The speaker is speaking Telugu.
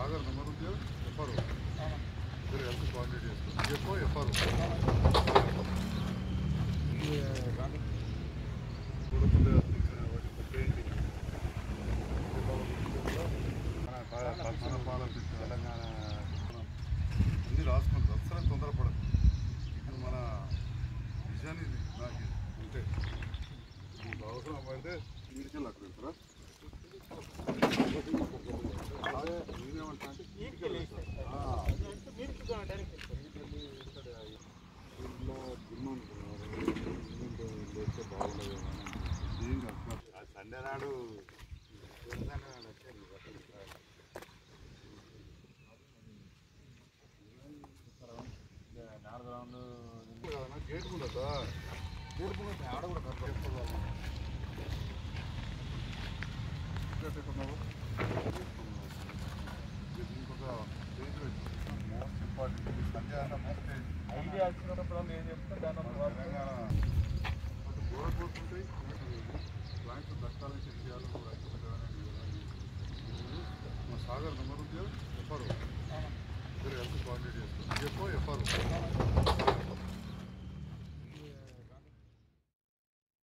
సాగర్ నెంబర్ ఉంది ఎఫ్ఆర్ మీరు హెల్త్ కోఆర్డినేట్ చేసుకోండి చెప్పో ఎఫ్ఆర్ తెలంగాణ అన్ని రాసుకుంటారు అసలు తొందరపడదు ఇప్పుడు మన విజన్ ఇది నాకు ఉంటే మీకు అవసరం పడితే మీడికెళ్ళి అక్కడ వెళ్తారా అదే నేనేమంటా అంటే మీడికెళ్ళి వెళ్తారు. ఆ, మీడికెళ్ళి వెళ్తాడు. ఇంట్లో జిమ్ అనుకున్నారు ఇంట్లో లేస్తే బాగుండదు ఏం కాదు సండే నాడు గేట్ ఉండదా గేట్ ముందు ఆడ కూడా కరెక్ట్ పెట్టుకున్నావు ఇంకొక పేజ్ పెట్టు మోస్ట్ ఇంపార్టెంట్ సండే అన్న మోస్ట్ ఐడియా వచ్చినప్పుడు ఏం చెప్తే దాని తెలంగాణ అటు గోరఖపూర్ ఉంటాయి ప్లాంట్స్ దక్కాలని చెక్ చేయాలి రైతు పెట్టాలని మా సాగర్ నెంబర్ ఉంది ఎఫ్ఆర్ మీరు హెల్త్ కోఆర్డినేట్ చేసుకోండి చెప్పో ఎఫ్ఆర్